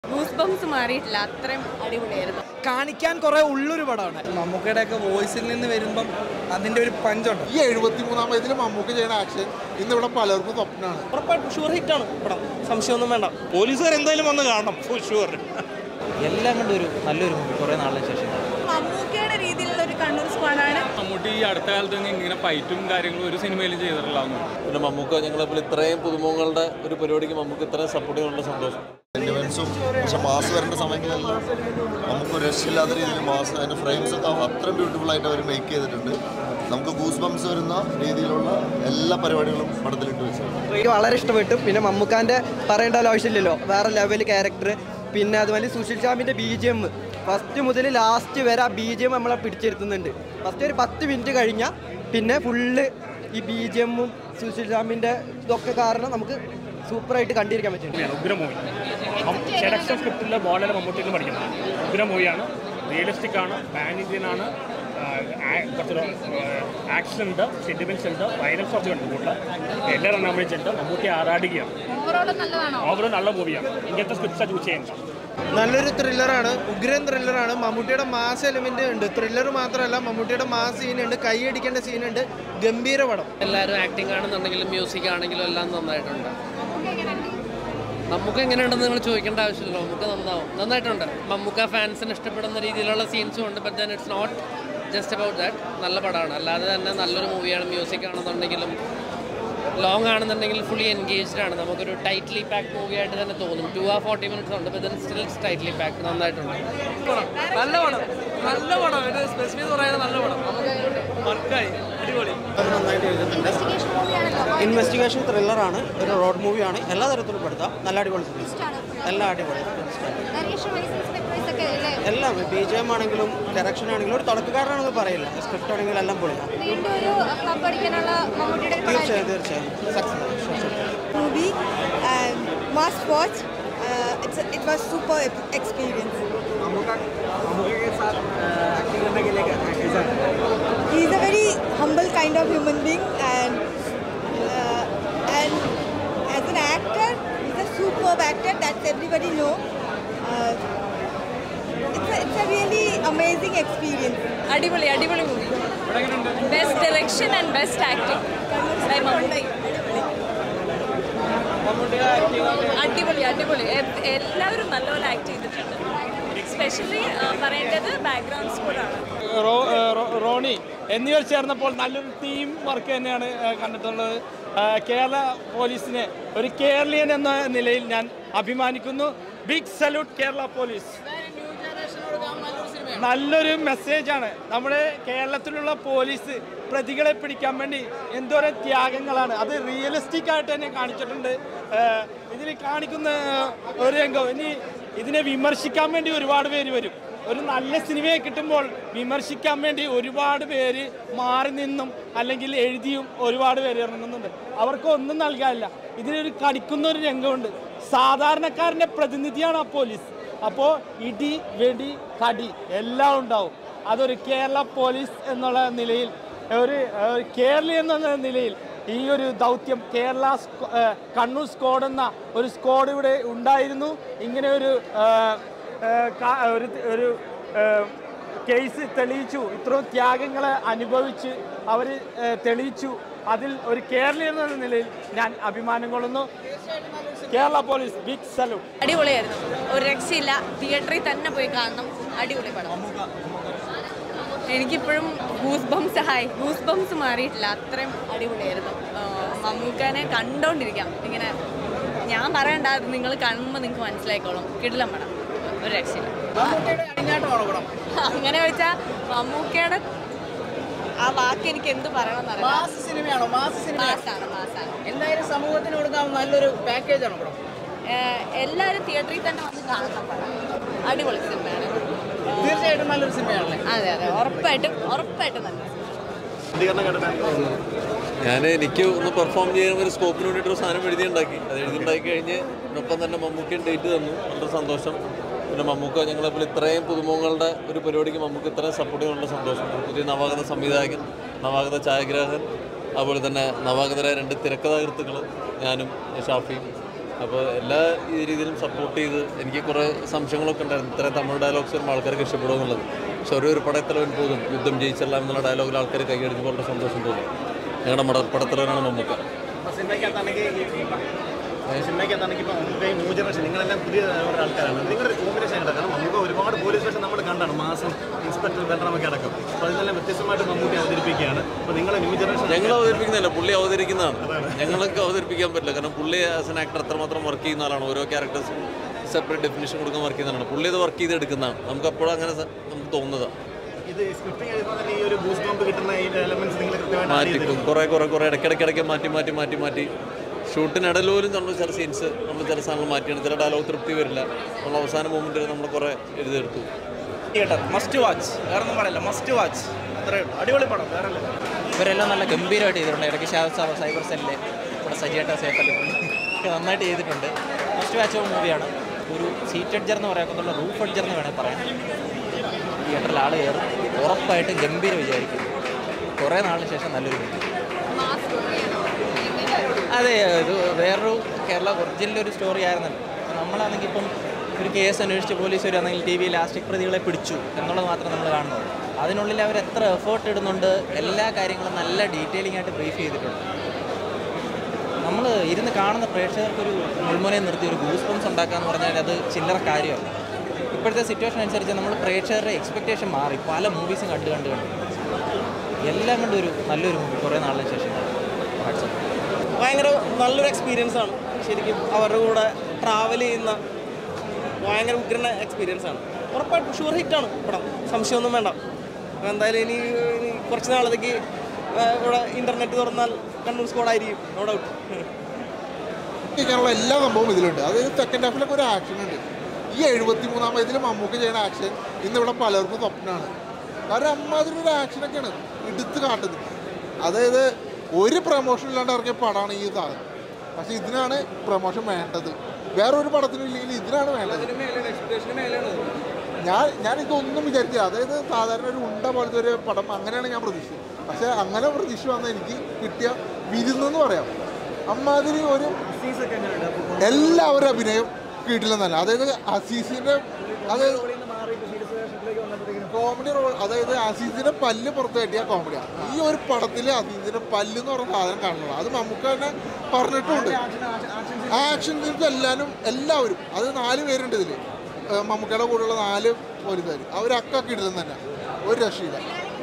Goose bumps മാറിയിട്ടില്ല അത്രയും അടിപൊളിയായിരുന്നു കാണിക്കാൻ കുറെ ഉള്ളൊരു പടമാണ് മമ്മൂക്കയുടെ ഒക്കെ വോയിസിൽ നിന്ന് വരുമ്പം അതിന്റെ ഒരു പഞ്ചുണ്ട് ഈ എഴുപത്തി മൂന്നാം വയസ്സിൽ മമ്മൂക്ക് ചെയ്യുന്ന ആക്ഷൻ ഇന്ന് ഇവിടെ പലർക്കും സ്വപ്നമാണ് ഉറപ്പായിട്ടും ഷുവർ ഹിറ്റാണ് പടം സംശയമൊന്നും വേണ്ട പോലീസുകാർ എന്തായാലും വന്ന് കാണണം ഫോർ ഷുവർ എല്ലാം കൊണ്ടും ഒരു നല്ലൊരു മൂവി കുറേ നാളിന് ശേഷം മമ്മൂക്കയുടെ രീതിയിലുള്ള ഒരു കണ്ണൂർ സ്ക്വാഡാണ് മമ്മൂട്ടി ഈ അടുത്ത കാലത്ത് ഇങ്ങനെ ഫൈറ്റും കാര്യങ്ങളും ഒരു സിനിമയിലും ചെയ്തിട്ടില്ല പിന്നെ മമ്മൂക്ക ഞങ്ങളെപ്പോൾ ഇത്രയും പുതുമുഖങ്ങളുടെ ഒരു പരിപാടിക്ക് നമുക്ക് ഇത്രയും സപ്പോർട്ട് ചെയ്യാനുള്ള സന്തോഷം സെന്റിമെന്റ്സും പക്ഷെ മാസ് വരേണ്ട സമയങ്ങളെല്ലാം നമുക്ക് ഒരു രക്ഷയില്ലാത്ത രീതിയിൽ മാസ് അതിന്റെ ഫ്രെയിംസ് ഒക്കെ അത്രയും ബ്യൂട്ടിഫുൾ ആയിട്ട് അവർ മേക്ക് ചെയ്തിട്ടുണ്ട് നമുക്ക് ഗൂസ് ബംസ് വരുന്ന രീതിയിലുള്ള എല്ലാ പരിപാടികളും പടത്തിലിട്ട് വെച്ചിട്ടുണ്ട് എനിക്ക് വളരെ ഇഷ്ടപ്പെട്ടു പിന്നെ മമ്മൂക്കാന്റെ പറയേണ്ട ആവശ്യമില്ലല്ലോ വേറെ ലെവൽ ക്യാരക്ടർ പിന്നെ അതുപോലെ സുശീൽ ശ്യാമിന്റെ ബി ജി എം ഫസ്റ്റ് മുതൽ ലാസ്റ്റ് വരെ ആ ബി ജി എം നമ്മളെ പിടിച്ചിരുത്തുന്നുണ്ട് ഫസ്റ്റ് ഒരു പത്ത് മിനിറ്റ് കഴിഞ്ഞാൽ പിന്നെ ഫുള്ള് ഈ ബി ജി എമ്മും സുശീൽ ശ്യാമിന്റെ ഇതൊക്കെ കാരണം നമുക്ക് സൂപ്പറായിട്ട് കണ്ടിരിക്കാൻ പറ്റും ഉഗ്ര മൂവി സെലക്ഷൻ സ്ക്രിപ്റ്റിലെ മോഡൽ മമ്മൂട്ടിയിൽ നിന്ന് പഠിക്കുന്നത് ഉഗ്ര മൂവിയാണ് റിയലിസ്റ്റിക് ആണ് പാൻ ഇന്ത്യൻ ആണ് കുറച്ചൊരു ആക്ഷൻ ഉണ്ട് സെന്റിമെന്റ്സ് ഉണ്ട് വയലൻസ് ഒക്കെ ഉണ്ട് കൂടുതൽ എല്ലാ റണ്ണാമ്പഴിച്ച് ഉണ്ട് മമ്മൂട്ടി ആറാടുകയാണ് ഓവറോൾ നല്ല മൂവിയാണ് ഇങ്ങനത്തെ സ്ക്രിപ്റ്റ്സാണ് ചൂസ് ചെയ്യുന്നത് നല്ലൊരു ത്രില്ലറാണ് ഉഗ്രൻ ത്രില്ലറാണ് മമ്മൂട്ടിയുടെ മാസ് എലിമെന്റ് ഉണ്ട് ത്രില്ലർ മാത്രമല്ല മമ്മൂട്ടിയുടെ മാസ് സീനുണ്ട് കൈയടിക്കേണ്ട സീനുണ്ട് ഗംഭീര പടം എല്ലാവരും ആക്ടിംഗ് ആണെന്നുണ്ടെങ്കിലും മ്യൂസിക് ആണെങ്കിലും എല്ലാം നന്നായിട്ടുണ്ട് നമുക്ക് എങ്ങനെയുണ്ടെന്ന് നിങ്ങൾ ചോദിക്കേണ്ട ആവശ്യമില്ല നമുക്ക് നന്നാവും നന്നായിട്ടുണ്ട് മമ്മൂക്ക ഫാൻസിന് ഇഷ്ടപ്പെടുന്ന രീതിയിലുള്ള സീൻസും ഉണ്ട് but then it's not just about that നല്ല പടമാണ് അല്ലാതെ തന്നെ നല്ലൊരു മൂവിയാണ് മ്യൂസിക് ആണെന്നുണ്ടെങ്കിലും ലോങ് ആണെന്നുണ്ടെങ്കിൽ ഫുള്ളി എൻഗേജ്ഡ് ആണ് നമുക്കൊരു ടൈറ്റ്ലി പാക്ക് മൂവി ആയിട്ട് തന്നെ തോന്നും ടു ആ ഫോർട്ടി മിനിറ്റ്സ് ഉണ്ട് but then still tightly pack നന്നായിട്ടുണ്ട് നല്ല പടം നല്ല പടം ഇത് സ്പെസിഫിക് പറയാൻ നല്ല പടം വർക്കായി അടിപൊളി ഇൻവെസ്റ്റിഗേഷൻ ത്രില്ലറാണ് ഒരു റോഡ് മൂവിയാണ് എല്ലാ തരത്തിലും പെടുത്താം നല്ല അടിപൊളി എല്ലാ അടിപൊളി എല്ലാം ബി ജി എം ആണെങ്കിലും ഡയറക്ഷൻ ആണെങ്കിലും ഒരു തുടക്കക്കാരനാണെന്ന് പറയില്ല സ്ക്രിപ്റ്റ് ആണെങ്കിലും എല്ലാം പൊളിയാണ് തീർച്ചയായും തീർച്ചയായും success movie must watch it was super experience He is a very humble kind of human being, and uh, and as an actor, he's a superb actor. That's everybody know. Uh, it's a, it's a really amazing experience. അടിപൊളി അടിപൊളി movie best direction and best acting by Mammootty അടിപൊളി അടിപൊളി A- എല്ലാവരും നല്ലപോലെ act ചെയ്തിട്ടുണ്ട് especially പറയേണ്ടത് background സ്കോറാണ് Roni എന്നിവർ ചേർന്നപ്പോൾ നല്ലൊരു ടീം വർക്ക് തന്നെയാണ് ആ, കണ്ടിട്ടുള്ളത് ആ, കേരള പോലീസിനെ ഒരു കേരളീയൻ എന്ന നിലയിൽ ഞാൻ അഭിമാനിക്കുന്നു ബിഗ് സല്യൂട്ട് കേരള പോലീസ് നല്ലൊരു മെസ്സേജാണ് നമ്മുടെ കേരളത്തിലുള്ള പോലീസ് പ്രതികളെ പിടിക്കാൻ വേണ്ടി എന്തോരം ത്യാഗങ്ങളാണ് അത് റിയലിസ്റ്റിക് ആയിട്ട് തന്നെ കാണിച്ചിട്ടുണ്ട് ഏഹ് ഇതിൽ കാണിക്കുന്ന ഒരു രംഗം ഇനി ഇതിനെ വിമർശിക്കാൻ വേണ്ടി ഒരുപാട് പേര് വരും ഒരു നല്ല സിനിമയെ കിട്ടുമ്പോൾ വിമർശിക്കാൻ വേണ്ടി ഒരുപാട് പേര് മാറി നിന്നും അല്ലെങ്കിൽ എഴുതിയും ഒരുപാട് പേര് ഇറങ്ങുന്നുണ്ട് അവർക്ക് ഒന്നും നൽകാനില്ല ഇതിനൊരു കടിക്കുന്ന ഒരു രംഗമുണ്ട് സാധാരണക്കാരൻ്റെ പ്രതിനിധിയാണ് ആ പോലീസ് അപ്പോൾ ഇടി വെടി കടി എല്ലാം ഉണ്ടാവും അതൊരു കേരള പോലീസ് എന്നുള്ള നിലയിൽ ഒരു ഒരു കേരളീയ എന്ന നിലയിൽ ഈ ഒരു ദൗത്യം കേരള സ്ക്വ- ഏഹ് കണ്ണൂർ സ്ക്വാഡ് എന്ന ഒരു സ്ക്വാഡ് ഇവിടെ ഉണ്ടായിരുന്നു ഇങ്ങനെ ഒരു ഏഹ്, ഏഹ്, കാ- ഒരു ഒരു ഏഹ്, കേസ് തെളിയിച്ചു ഇത്രയും ത്യാഗങ്ങളെ അനുഭവിച്ച് അവർ തെളിയിച്ചു അതിൽ ഒരു കേരളീയൻ എന്ന നിലയിൽ ഞാൻ അഭിമാനം കൊള്ളുന്നു കേരള പോലീസ് ബിഗ് സല്യൂട്ട് അടിപൊളിയായിരുന്നു ഒരു രക്ഷയില്ല തിയേറ്ററിൽ തന്നെ പോയി കാണണം അടിപൊളി പടം എനിക്കിപ്പോഴും goose bumps hi goose bumps മാറിയിട്ടില്ല അത്രയും അടിപൊളിയായിരുന്നു ആ, മമ്മൂക്കാനെ കണ്ടോണ്ടിരിക്കാം ഇങ്ങനെ ഞാൻ പറയണ്ട അത് നിങ്ങൾ കാണുമ്പോൾ നിങ്ങൾക്ക് മനസ്സിലായിക്കോളും കിടിലം പടം ഒരു രക്ഷയില്ല അങ്ങനെ വെച്ചാൽ മമ്മൂക്കയുടെ ആ വാക്ക് എനിക്ക് എന്ത് പറയണമെന്ന് മാസ് സിനിമയാണോ മാസ് സിനിമ മാസാണ് മാസാണ് എന്തായാലും സമൂഹത്തിന് കൊടുക്കാൻ നല്ലൊരു പാക്കേജ് ആണ് പടം ഏഹ് എല്ലാവരും തിയേറ്ററിൽ തന്നെ വന്ന് കാണണം പടം അടിപൊളി സിനിമയാണ് തീർച്ചയായിട്ടും നല്ലൊരു സിനിമയാണല്ലേ അതെ അതെ ഉറപ്പായിട്ടും ഉറപ്പായിട്ടും നല്ല ഞാൻ എനിക്ക് ഒന്ന് പെർഫോം ചെയ്യാൻ ഒരു സ്കോപ്പിന് വേണ്ടിയിട്ട് ഒരു സാധനം എഴുതിയുണ്ടാക്കി അത് എഴുതിയുണ്ടാക്കി കഴിഞ്ഞ് ഒപ്പം തന്നെ മമ്മൂക്കയും ഡേറ്റ് തന്നു വളരെ സന്തോഷം പിന്നെ മമ്മൂക്ക ഞങ്ങളെപ്പോൾ ഇത്രയും പുതുമുഖങ്ങളുടെ ഒരു പരിപാടിക്ക് മമ്മൂക്ക് ഇത്രയും സപ്പോർട്ട് ചെയ്യാനുള്ള സന്തോഷം പുതിയ നവാഗത സംവിധായകൻ നവാഗത ഛായാഗ്രാഹകൻ അതുപോലെ തന്നെ നവാഗതരായ രണ്ട് തിരക്കഥാകൃത്തുക്കൾ ഞാനും ഷാഫിയും അപ്പോൾ എല്ലാ ഈ രീതിയിലും സപ്പോർട്ട് ചെയ്ത് എനിക്ക് കുറേ സംശയങ്ങളൊക്കെ ഉണ്ടായിരുന്നു ഇത്രയും തമിഴ് ഡയലോഗ്സ് വരുമ്പോൾ ആൾക്കാർക്ക് ഇഷ്ടപ്പെടുമെന്നുള്ളത് പക്ഷെ ഒരു ഒരു പടത്തലവൻ പോകും യുദ്ധം ജയിച്ചെല്ലാം എന്നുള്ള ഡയലോഗിൽ ആൾക്കാർ കൈയടിച്ചപ്പോൾ വളരെ സന്തോഷം തോന്നി ഞങ്ങളുടെ മട പടത്തലവനാണ് മമ്മൂക്ക സിനിമയ്ക്കകത്താണെങ്കിൽ ഇപ്പോൾ നമുക്ക് ഈ ന്യൂ ജനറേഷൻ നിങ്ങളെല്ലാം പുതിയ ഒരു ആൾക്കാരാണ് നിങ്ങളുടെ കോമ്പിനേഷൻ ആയിട്ട് കാരണം നമുക്ക് ഒരുപാട് പോലീസ് സ്റ്റേഷൻ നമ്മൾ കണ്ടാണ് മാസം ഇൻസ്പെക്ടർ ബലറാമൊക്കെ അടക്കം അപ്പോൾ അതിനെല്ലാം വ്യത്യസ്തമായിട്ട് മമ്മൂട്ടി അവതരിപ്പിക്കുകയാണ് അപ്പോൾ നിങ്ങൾ ന്യൂ ജനറേഷൻ ഞങ്ങൾ അവതരിപ്പിക്കുന്നില്ല പുള്ളി അവതരിക്കുന്നതാണ് ഞങ്ങൾക്ക് അവതരിപ്പിക്കാൻ പറ്റില്ല കാരണം പുള്ളി ആസ് എൻ ആക്ടർ അത്രമാത്രം വർക്ക് ചെയ്യുന്ന ആളാണ് ഓരോ ക്യാരക്ടേഴ്സും സെപ്പറേറ്റ് ഡെഫിനേഷൻ കൊടുക്കാൻ വർക്ക് ചെയ്യുന്നതാണ് പുള്ളി ഇത് വർക്ക് ചെയ്ത് എടുക്കുന്നതാണ് നമുക്ക് അപ്പോഴും അങ്ങനെ സ- നമുക്ക് തോന്നുന്നതാണ് ഇത് സ്ക്രിപ്റ്റിംഗ് എഴുതുമ്പോൾ തന്നെ ഈ ഒരു ബൂസ്റ്റ് ബമ്പ് കിട്ടുന്ന ഈ എലമെന്റ്സ് നിങ്ങൾ കൃത്യമായിട്ട് ആഡ് മാറ്റി ചെയ്തിട്ടുണ്ട് കുറേ കുറേ കുറേ ഇടയ്ക്കിടയ്ക്കിടയ്ക്ക് മാറ്റി മാറ്റി മാറ്റി മാറ്റി ഷൂട്ടിനിടയിൽ പോലും നമ്മൾ ചില സീൻസ് നമ്മൾ ചില സാധനങ്ങൾ മാറ്റിയാണ് ചില ഡയലോഗ് തൃപ്തി വരില്ല നമ്മൾ അവസാന മൊമെൻറ്റിൽ നമ്മൾ കുറേ എഴുതിയെടുത്തു തിയേറ്റർ മസ്റ്റ് വാച്ച് വേറെ ഒന്നും പറയില്ല മസ്റ്റ് വാച്ച് അത്രയേ ഉള്ളൂ അടിപൊളി പടം വേറെ ഒന്നും ഇല്ല. ഇവരെല്ലാം നല്ല ഗംഭീരമായിട്ട് ചെയ്തിട്ടുണ്ട് ഇടയ്ക്ക് ഷാദ് സാബ് സൈബർ സെല്ല് ഇവിടെ സജിയേട്ട സേഫല്ലി ഒക്കെ നന്നായിട്ട് ചെയ്തിട്ടുണ്ട് മസ്റ്റ് വാച്ച് മൂവിയാണ് ഒരു സീറ്റ് അഡ്ജർ എന്ന് പറയാത്തുള്ള റൂഫ് അഡ്ജർ എന്ന് വേണമെങ്കിൽ പറയാം തിയേറ്ററിൽ ആൾ കയറും ഉറപ്പായിട്ട് ഗംഭീര വിചാരിക്കും കുറേ നാളിന് ശേഷം നല്ലൊരു മൂവി അതെ ഇത് വേറൊരു കേരള ഒറിജിനൽ ഒരു സ്റ്റോറി ആയിരുന്നല്ലോ അപ്പോൾ നമ്മളാണെങ്കിൽ ഇപ്പം ഒരു കേസ് അന്വേഷിച്ച് പോലീസ് വരികയാണെങ്കിൽ ടി വി ലാസ്റ്റിക് പ്രതികളെ പിടിച്ചു എന്നുള്ളത് മാത്രം നമ്മൾ കാണുന്നത് അതിനുള്ളിൽ അവർ എത്ര എഫേർട്ട് ഇടുന്നുണ്ട് എല്ലാ കാര്യങ്ങളും നല്ല ഡീറ്റെയിലിംഗ് ആയിട്ട് ബ്രീഫ് ചെയ്തിട്ടുണ്ട് നമ്മൾ ഇരുന്ന് കാണുന്ന പ്രേക്ഷകർക്കൊരു മുൾമുനെ നിർത്തി ഒരു ഗൂസ് ബംസ് ഉണ്ടാക്കാന്ന് പറഞ്ഞാൽ അത് ചില്ലറ കാര്യമല്ല ഇപ്പോഴത്തെ സിറ്റുവേഷൻ അനുസരിച്ച് നമ്മൾ പ്രേക്ഷകരുടെ എക്സ്പെക്റ്റേഷൻ മാറി പല മൂവീസും കണ്ട് കണ്ട് കണ്ട് എല്ലാം കൊണ്ടും ഒരു നല്ലൊരു മൂവി കുറേ നാളിന് ശേഷം വാട്സപ്പ് ഭയങ്കര നല്ലൊരു എക്സ്പീരിയൻസ് ആണ് ശരിക്കും അവരുടെ കൂടെ ട്രാവൽ ചെയ്യുന്ന ഭയങ്കര ഉഗ്രന എക്സ്പീരിയൻസ് ആണ് ഉറപ്പായിട്ടും ഷുവർ ഹിറ്റാണ് പടം സംശയമൊന്നും വേണ്ട അപ്പോൾ എന്തായാലും ഇനി ഇനി കുറച്ച് നാളത്തേക്ക് ആ, ഇവിടെ ഇൻ്റർനെറ്റ് തുറന്നാൽ കണ്ണൂർ സ്കോഡായിരിക്കും നോ ഡൗട്ട് ചെയ്യാനുള്ള എല്ലാ സംഭവവും ഇതിലുണ്ട് അത് സെക്കൻഡ് ഹാഫിലൊക്കെ ഒരു ആക്ഷൻ ഉണ്ട് ഈ എഴുപത്തി മൂന്നാം വയസ്സിൽ മമ്മൂക്ക് ചെയ്യുന്ന ആക്ഷൻ ഇന്നിവിടെ പലർക്കും സ്വപ്നമാണ് കാരണം അമ്മാതിരി ഒരു ആക്ഷനൊക്കെയാണ് എടുത്ത് കാട്ടുന്നത് അതായത് ഒരു പ്രൊമോഷൻ ഇല്ലാണ്ട് ഇറങ്ങിയ പടമാണ് ഈ സാധനം പക്ഷെ ഇതിനാണ് പ്രൊമോഷൻ വേണ്ടത് വേറൊരു പടത്തിനും ഇല്ലെങ്കിൽ ഇതിനാണ് വേണ്ടത് ഞാൻ ഞാൻ ഇതൊന്നും വിചാരിച്ചില്ല അതായത് സാധാരണ ഒരു ഉണ്ട പോലത്തെ ഒരു പടം അങ്ങനെയാണ് ഞാൻ പ്രതീക്ഷിച്ചത് പക്ഷെ അങ്ങനെ പ്രതീക്ഷ വന്ന എനിക്ക് കിട്ടിയ വിരുന്നെന്ന് പറയാം അമ്മാതിരി ഒരു എല്ലാവരും അഭിനയം കിട്ടില്ലെന്നല്ല അതായത് അസീസിന്റെ അതായത് കോമഡി റോൾ അതായത് അസീസിന്റെ പല്ല് പുറത്ത് കെട്ടിയ കോമഡിയാണ് ഈ ഒരു പടത്തിൽ അസീസിന്റെ പല്ല് എന്ന് പറഞ്ഞ സാധനം കാണുന്നത് അത് നമുക്ക് തന്നെ പറഞ്ഞിട്ടുണ്ട് ആക്ഷൻ സീൻസ് എല്ലാവരും എല്ലാവരും അത് നാല് പേരുണ്ട് ഇതിൽ മമ്മൂക്കയുടെ കൂടെയുള്ള നാല് പോലീസുകാർ അവരൊക്കെ കിടിലം തന്നെ ഒരു രക്ഷയില്ല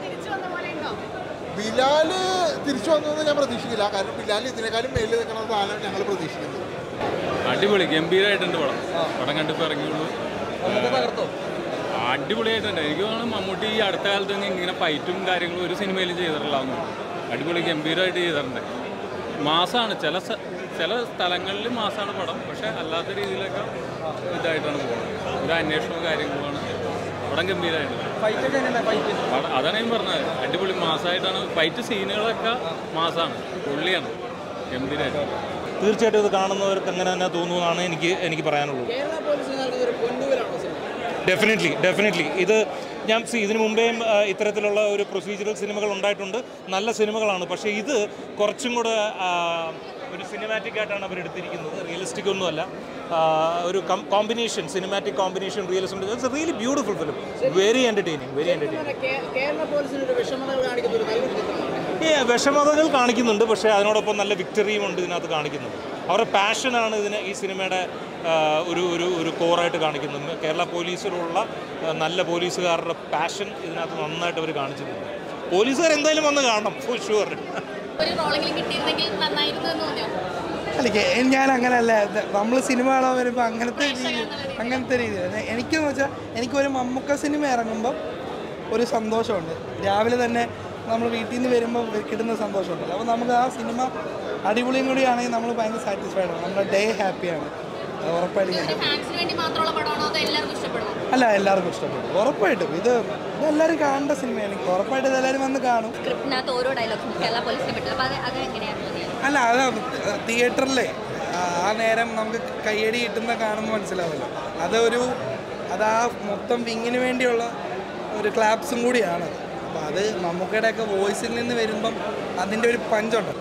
ബിലാല് തിരിച്ചു വന്നതെന്ന് ഞാൻ പ്രതീക്ഷിക്കില്ല കാരണം ബിലാൽ ഇതിനേക്കാളും മേലിൽ നിൽക്കുന്ന സാധനം ഞങ്ങൾ പ്രതീക്ഷിക്കുന്നത് അടിപൊളി ഗംഭീരമായിട്ടുണ്ട് പടം പടം കണ്ടിപ്പോൾ ഇറങ്ങിയുള്ളൂ അടിപൊളിയായിട്ടുണ്ട് എനിക്ക് തോന്നുന്നു മമ്മൂട്ടി ഈ അടുത്ത കാലത്ത് ഒന്നും ഇങ്ങനെ ഫൈറ്റും കാര്യങ്ങളും ഒരു സിനിമയിലും ചെയ്തിട്ടില്ല അടിപൊളി ഗംഭീരമായിട്ട് ചെയ്തിട്ടുണ്ട് മാസമാണ് ചില സ്ഥ- ചില സ്ഥലങ്ങളിൽ മാസമാണ് പടം പക്ഷെ അല്ലാത്ത രീതിയിലൊക്കെ ഇതായിട്ടാണ് പോകുന്നത് ഒരു അന്വേഷണവും കാര്യങ്ങളുമാണ് പടം ഗംഭീരമായിട്ടുണ്ട് പടം- അതാണ് ഞാൻ പറഞ്ഞത് അടിപൊളി മാസമായിട്ടാണ് ഫൈറ്റ് സീനുകളൊക്കെ മാസമാണ് പുള്ളിയാണ് ഗംഭീരമായിട്ട് തീർച്ചയായിട്ടും ഇത് കാണുന്നവർക്ക് അങ്ങനെ തന്നെ തോന്നുമെന്നാണ് എനിക്ക് എനിക്ക് പറയാനുള്ളത് ഡെഫിനറ്റ്ലി ഡെഫിനറ്റ്ലി ഇത് ഞാൻ സി ഇതിനു മുമ്പേയും ആ, ഇത്തരത്തിലുള്ള ഒരു പ്രൊസീജിയറൽ സിനിമകൾ ഉണ്ടായിട്ടുണ്ട് നല്ല സിനിമകളാണ് പക്ഷേ ഇത് കുറച്ചും കൂടെ ആ, ഒരു സിനിമാറ്റിക് ആയിട്ടാണ് അവർ എടുത്തിരിക്കുന്നത് റിയലിസ്റ്റിക് ഒന്നുമല്ല ആ, ഒരു combination cinematic combination realism it's really beautiful film very entertaining very entertaining Kerala പോലീസിന് ഒരു വിഷമതകൾ കാണിക്കുന്ന ഒരു നല്ലൊരു ചിത്രമാണ് ഏ വിഷമതകൾ കാണിക്കുന്നുണ്ട് പക്ഷേ അതിനോടൊപ്പം നല്ല വിക്ടറിയും ഉണ്ട് ഇതിനകത്ത് കാണിക്കുന്നുണ്ട് അവരുടെ പാഷനാണ് ഇതിന് ഈ സിനിമയുടെ ആ, ഒരു ഒരു ഒരു കോറായിട്ട് കാണിക്കുന്നത് കേരള പോലീസിലുള്ള ആ, നല്ല പോലീസുകാരുടെ പാഷൻ ഇതിനകത്ത് നന്നായിട്ട് അവർ കാണിച്ചിട്ടുണ്ട് പോലീസുകാർ എന്തായാലും വന്ന് കാണണം ഫോർ ഷുവർ ഒരു റോളെങ്കിലും കിട്ടിയിരുന്നെങ്കിൽ നന്നായിരുന്നു എന്ന് തോന്നിയോ അല്ല ഞാൻ അങ്ങനെയല്ല നമ്മൾ സിനിമ കാണാൻ വരുമ്പോൾ അങ്ങനത്തെ രീതി അങ്ങനത്തെ രീതിയിൽ എനിക്കെന്ന് വെച്ചാൽ എനിക്കൊരു മമ്മൂക്ക സിനിമ ഇറങ്ങുമ്പോൾ ഒരു സന്തോഷമുണ്ട് രാവിലെ തന്നെ നമ്മൾ വീട്ടിൽ നിന്ന് വരുമ്പോൾ കിട്ടുന്ന സന്തോഷമുണ്ടല്ലോ അപ്പോൾ നമുക്ക് ആ സിനിമ അടിപൊളിയും കൂടിയാണെങ്കിൽ നമ്മൾ ഭയങ്കര സാറ്റിസ്ഫൈഡ് ആണ് നമ്മുടെ ഡേ ഹാപ്പിയാണ് അത് ഉറപ്പായിട്ടും ഞാൻ happy. ഫാൻസിന് വേണ്ടി മാത്രമുള്ള പടമാണോ അതോ എല്ലാവർക്കും ഇഷ്ടപ്പെടുമോ അല്ല എല്ലാവർക്കും ഇഷ്ടപ്പെടും ഉറപ്പായിട്ടും ഇത് ഇത് എല്ലാവരും കാണേണ്ട സിനിമയാണ് എനിക്ക് ഉറപ്പായിട്ടും ഇത് എല്ലാവരും വന്ന് കാണും സ്ക്രിപ്റ്റിനകത്ത് ഓരോ ഡയലോഗ്സും കേരള പോലീസിനെ പറ്റില്ല അപ്പോൾ അത് അത് എങ്ങനെയാണ് തോന്നിയത് അല്ല അത് തിയേറ്ററിലെ ആ നേരം നമുക്ക് കയ്യടി കിട്ടുന്ന കാണുമ്പോൾ മനസ്സിലാവുമല്ലോ അതൊരു അത് ആ മൊത്തം വിങ്ങിന് വേണ്ടിയുള്ള ഒരു ക്ലാപ്സും കൂടിയാണ് അപ്പോൾ അത് മമ്മൂക്കയുടെ ഒക്കെ വോയിസിൽ നിന്ന് വരുമ്പം അതിൻ്റെ ഒരു പഞ്ചുണ്ടല്ലോ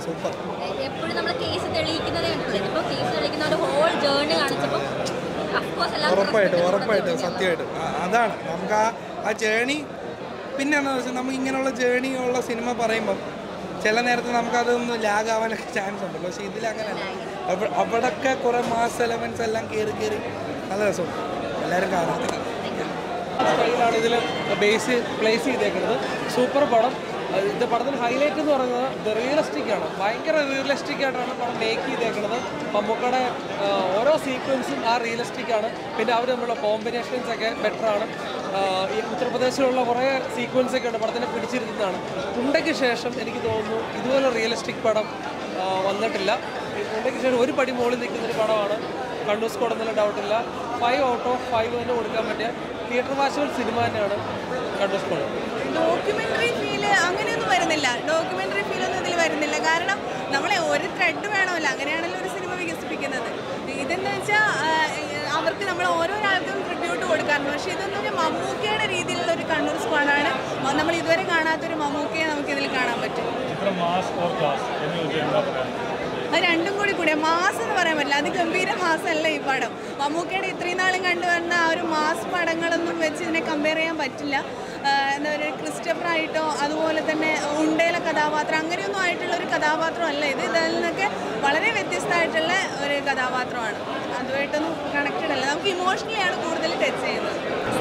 സൂപ്പർ എപ്പോഴും നമ്മൾ കേസ് തെളിയിക്കുന്നതേ ഉണ്ടല്ലോ ഇപ്പോൾ കേസ് തെളിയിക്കുന്ന ഒരു ഹോൾ ജേർണി കാണിച്ചപ്പോൾ അഫ്കോഴ്സ് എല്ലാവർക്കും ഉറപ്പായിട്ടും respect ഉറപ്പായിട്ടും സത്യമായിട്ടും ആ, അതാണ് നമുക്ക് ആ ആ ജേണി പിന്നെ എന്താണെന്ന് വെച്ചാൽ നമുക്ക് ഇങ്ങനെയുള്ള ജേണി ഉള്ള സിനിമ പറയുമ്പം ചില നേരത്ത് നമുക്കതൊന്ന് ലാഗ് ആവാനൊക്കെ ചാൻസ് ഉണ്ട് പക്ഷേ ഇതിൽ അങ്ങനെയല്ല അവ- അവിടൊക്കെ കുറേ മാസ് എലമെൻസ് എല്ലാം കയറി കയറി നല്ല രസമുണ്ട് എല്ലാവരും കാണാം സ്റ്റൈലാണ് ഇതിൽ ബേസ് പ്ലേസ് ചെയ്തേക്കുന്നത് സൂപ്പർ പടം അത് ഇത് പടത്തിന് ഹൈലൈറ്റ് എന്ന് പറയുന്നത് ഇത് റിയലിസ്റ്റിക് ആണ് ഭയങ്കര റിയലിസ്റ്റിക് ആയിട്ടാണ് പടം മേക്ക് ചെയ്തേക്കുന്നത് മമ്മൂക്കയുടെ ആ, ഓരോ സീക്വൻസും ആ റിയലിസ്റ്റിക് ആണ് പിന്നെ അവർ തമ്മിലുള്ള കോമ്പിനേഷൻസ് ഒക്കെ ബെറ്റർ ആണ് ആ, ഈ ഉത്തർപ്രദേശിലുള്ള കുറേ സീക്വൻസ് ഒക്കെ ഉണ്ട് പടത്തിനെ പിടിച്ചിരുന്നതാണ് ഉണ്ടയ്ക്ക് ശേഷം എനിക്ക് തോന്നുന്നു ഇതുപോലെ റിയലിസ്റ്റിക് പടം ആ, വന്നിട്ടില്ല ഉണ്ടയ്ക്ക് ശേഷം ഒരു പടി മുകളിൽ നിൽക്കുന്നൊരു പടമാണ് കണ്ണൂർ സ്കോഡ് എന്നുള്ള ഡൗട്ടില്ല ഫൈവ് ഔട്ട് ഓഫ് ഫൈവ് തന്നെ കൊടുക്കാൻ പറ്റിയ തിയേറ്റർ വാച്ചുവൽ സിനിമ തന്നെയാണ് കണ്ണൂർ സ്കോഡ് ഡോക്യുമെന്ററി ഫീല് അങ്ങനെയൊന്നും വരുന്നില്ല ഡോക്യുമെന്ററി ഫീലൊന്നും ഇതിൽ വരുന്നില്ല കാരണം നമ്മളെ ഒരു ത്രെഡ് വേണമല്ലോ അങ്ങനെയാണല്ലോ ഒരു സിനിമ വികസിപ്പിക്കുന്നത് ഇതെന്ന് വെച്ചാൽ അവർക്ക് നമ്മൾ ഓരോരാൾക്കും ട്രിബ്യൂട്ട് കൊടുക്കാറുണ്ട് പക്ഷേ ഇതെന്ന് പറഞ്ഞാൽ മമ്മൂക്കയുടെ രീതിയിലുള്ള ഒരു കണ്ണൂർ സ്ക്വാഡാണ് മ- നമ്മൾ ഇതുവരെ കാണാത്തൊരു മമ്മൂക്കയെ നമുക്ക് ഇതിൽ കാണാൻ പറ്റും ചിത്രം മാസ് ഓർ ക്ലാസ് എന്ന് ചോദിച്ചാൽ എന്താ പറയാ അത് രണ്ടും കൂടി കൂടിയ മാസ് എന്ന് പറയാൻ പറ്റില്ല അതിഗംഭീര മാസമല്ല ഈ പടം മമ്മൂക്കയുടെ ഇത്രയും നാളും കണ്ടുവന്ന ആ ഒരു മാസ് പടങ്ങളൊന്നും വെച്ച് ഇതിനെ കമ്പയർ ചെയ്യാൻ പറ്റില്ല ആഹ് എന്താ പറയുക ക്രിസ്റ്റഫർ ആയിട്ടോ അതുപോലെ തന്നെ ഉണ്ടയിലെ കഥാപാത്രം അങ്ങനെയൊന്നും ആയിട്ടുള്ള ഒരു കഥാപാത്രമല്ല ഇത് ഇതിൽ നിന്നൊക്കെ വളരെ വ്യത്യസ്തമായിട്ടുള്ള ഒരു കഥാപാത്രമാണ് അതുമായിട്ടൊന്നും കണക്റ്റഡ് അല്ല നമുക്ക് ഇമോഷണലി ആണ് കൂടുതൽ ടച്ച് ചെയ്യുന്നത്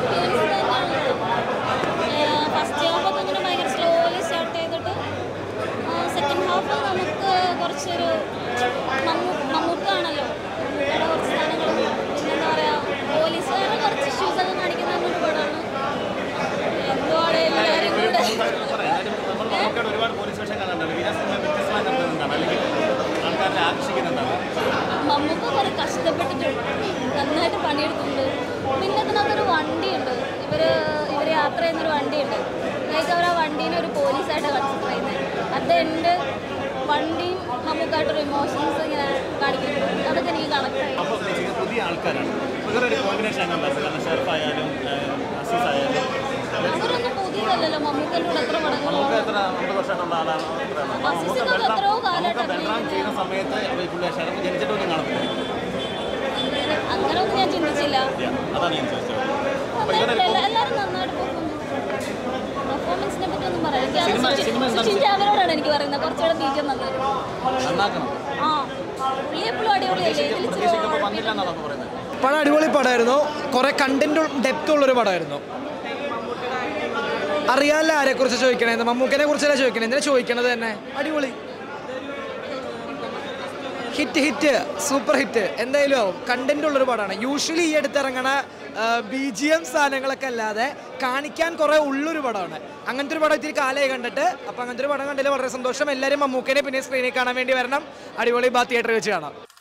ഫസ്റ്റ് ഹാഫൊക്കെ ഇങ്ങനെ ഭയങ്കര സ്ലോലി സ്റ്റാർട്ട് ചെയ്തിട്ട് സെക്കൻഡ് ഹാഫ് നമുക്ക് കുറച്ചൊരു മമ്മൂ മമ്മൂക്കാണല്ലോ മമ്മൂക്കയുടെ കുറച്ച് സാധനങ്ങളും പിന്നെന്താ പറയുക പോലീസുകാരുടെ കുറച്ച് ഇഷ്യൂസ് ഒക്കെ കാണിക്കുന്ന ഒരു പടമാണ് എന്തുവാണ് എല്ലാവരും കൂടെ നമുക്കവിടെ ഒരുപാട് പോലീസ് സ്റ്റേഷൻ കാണാനുണ്ട് വിനാസിനെ വ്യത്യസ്തമായി നടത്തുന്നതാണ് അല്ലെങ്കിൽ ആൾക്കാരെ ആകർഷിക്കുന്നുണ്ടാവും മമ്മൂക്ക കുറെ കഷ്ടപ്പെട്ടിട്ടുണ്ട് നന്നായിട്ട് പണിയെടുത്തിട്ടുണ്ട് പിന്നെ അതിനകത്തൊരു വണ്ടിയുണ്ട് ഇവര് ഇവർ യാത്ര ചെയ്യുന്നൊരു വണ്ടിയുണ്ട് ലൈക്ക് അവർ ആ വണ്ടീനെ ഒരു പോലീസായിട്ട് കൺസിഡർ ചെയ്യുന്നത് അത് എൻ്റെ വണ്ടിയും നമുക്കായിട്ടൊരു ഇമോഷൻസ് ഇങ്ങനെ കാണിക്കുന്നുണ്ട് അതൊക്കെ എനിക്ക് കണക്ട് ആയി അപ്പോൾ ഉദ്ദേശിക്കുന്നത് പുതിയ ആൾക്കാരാണ് വേറൊരു കോമ്പിനേഷൻ അങ്ങനെ ഉണ്ടാവും കാരണം ഷെർഫ് ആയാലും അസീസ് ആയാലും അവരൊന്നും പുതിയതല്ലല്ലോ മമ്മൂക്കൻ്റെ കൂടെ എത്ര നമുക്ക് പടങ്ങളുണ്ട് എത്ര അമ്പത് വർഷമായിട്ടുള്ള ആളാണ് എത്രയാണ്? അസീസിനൊക്കെ നമുക്ക് ബെൽറാം- എത്രയോ നമുക്ക് കാലമായിട്ട് ബെൽറാം ചെയ്യുന്ന സമയത്ത് അവർ പുള്ളി ഷെർഫ് ജനിച്ചിട്ടൊന്നും കാണത്തില്ല അങ്ങനെ ഒന്നും ഞാൻ ചിന്തിച്ചില്ല അതാണ് ഞാൻ ചോദിച്ചത് അപ്പോൾ ഇവരുടെ നന്നായിട്ടില്ല. എല്ലാ- എല്ലാവരും നന്നായിട്ട് പെർഫോമൻസിനെ പറ്റി ഒന്നും പറയാം എനിക്ക് സിനിമ- അത് സിനിമ എന്താണ് സുഷിൻ ചാവരോടാണ് എനിക്ക് പറയുന്നത് കുറച്ചുകൂടെ ബീജം നന്നായിരുന്നു നന്നാക്കണം ആ പുള്ളി എപ്പോഴും അടിപൊളിയല്ലേ ഇതിൽ ഇച്ചിരി പ്രതീക്ഷിക്കുമ്പോൾ വന്നില്ല എന്നാണ് അപ്പോൾ പറയുന്നത് പടം അടിപൊളി പടമായിരുന്നു കുറേ കണ്ടന്റ് ഡെപ്ത് ഉള്ളൊരു പടമായിരുന്നു അറിയാമല്ലോ ആരെക്കുറിച്ച് ചോദിക്കണേ മമ്മൂക്കനെ കുറിച്ചല്ല ചോദിക്കണേ എന്തിനാ ചോദിക്കണത് തന്നെ അടിപൊളി ഹിറ്റ് ഹിറ്റ് സൂപ്പർ ഹിറ്റ് എന്തായാലും കണ്ടന്റ് ഉള്ളൊരു പടമാണ് യൂഷ്വലി ഈ അടുത്തിറങ്ങണ ബി ജി എം സാധനങ്ങളൊക്കെ അല്ലാതെ കാണിക്കാൻ കുറേ ഉള്ളൊരു പടമാണ് അങ്ങനത്തെ ഒരു പടം ഇത്തിരി കാലമായി കണ്ടിട്ട് അപ്പം അങ്ങനത്തെ ഒരു പടം കണ്ടതിൽ വളരെ സന്തോഷം എല്ലാവരും മമ്മൂക്കനെ പിന്നെ സ്ക്രീനിൽ കാണാൻ വേണ്ടി വരണം അടിപൊളി ബാ തിയേറ്ററിൽ വെച്ച് കാണാം